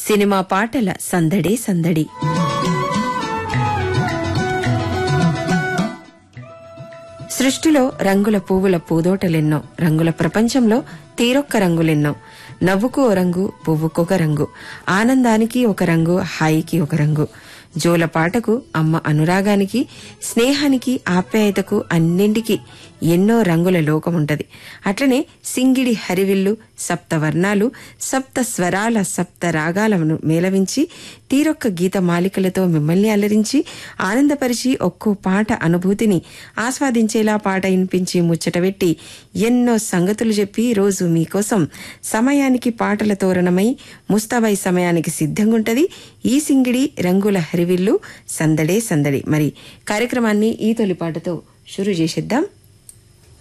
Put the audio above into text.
cinema పాటల సందడే సందడి సృష్టిలో రంగుల పువ్వుల పూదోటలెన్నో రంగుల ప్రపంచంలో తీరొక్క రంగులెన్నో నవ్వుకు ఓ రంగు పువ్వుకొక రంగు ఆనందానికి ఒక రంగు హాయికి ఒక రంగు జోల పాటకు అమ్మ అనురాగానికి స్నేహానికి ఆప్యాయతకు అన్నింటికి ఎన్నో రంగుల లోకముంటది అట్లనే సింగిడి హరివిల్లు సప్త వర్ణాలు సప్త స్వరాల సప్త రాగాలను మేళవించి తీరొక్క గీత మాలికలతో మిమ్మల్ని అలరించి ఆనందపరిచి ఒక్కో పాట అనుభూతిని ఆస్వాదించేలా పాట వినిపించి ముచ్చటబెట్టి ఎన్నో సంగతులు చెప్పి రోజు మీకోసం సమయానికి పాటల తోరణమై ముస్తాబై సమయానికి సిద్ధంగుంటది ఈ సింగిడి రంగుల హరివిల్లు సందడే సందడి మరి కార్యక్రమాన్ని ఈ తొలి పాటతో షురు చేసేద్దాం